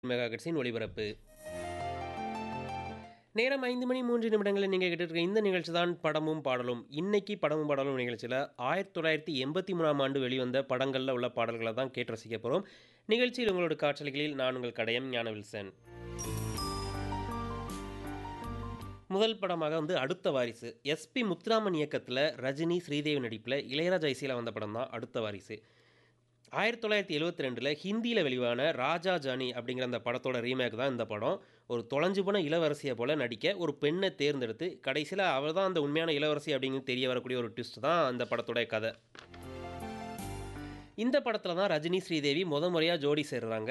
மெகாஹெர்ட்ஸின் ஒளிபரப்பு நேரம் ஐந்து மணி மூன்று நிமிடங்களில் நீங்கள் கேட்டுருக்க இந்த நிகழ்ச்சி தான் படமும் பாடலும் இன்னைக்கு படமும் பாடலும் நிகழ்ச்சியில் ஆயிரத்தி தொள்ளாயிரத்தி எண்பத்தி மூணாம் ஆண்டு வெளிவந்த படங்களில் உள்ள பாடல்களை தான் கேட்டு ரசிக்க போகிறோம் நிகழ்ச்சியில் உங்களோட காட்சிகளில் நான் உங்கள் கடையம் ஞானவில்சன் முதல் படமாக வந்து அடுத்த வாரிசு எஸ்பி முத்துராமன் இயக்கத்தில் ரஜினி ஸ்ரீதேவி நடிப்பில் இளையராஜா இசையில் வந்த படம் தான் அடுத்த வாரிசு ஆயிரத்தி தொள்ளாயிரத்தி எழுபத்தி ரெண்டில் ஹிந்தியில் வெளிவான ராஜா ஜானி அப்படிங்கிற அந்த படத்தோட ரீமேக் தான் இந்த படம் ஒரு தொலைஞ்சு போன இளவரசியை போல் நடிக்க ஒரு பெண்ணை தேர்ந்தெடுத்து கடைசியில் அவள் தான் அந்த உண்மையான இளவரசி அப்படிங்கிறது தெரிய வரக்கூடிய ஒரு ட்விஸ்ட் தான் அந்த படத்தோட கதை இந்த படத்தில் தான் ரஜினி ஸ்ரீதேவி முத முறையாக ஜோடி சேர்றாங்க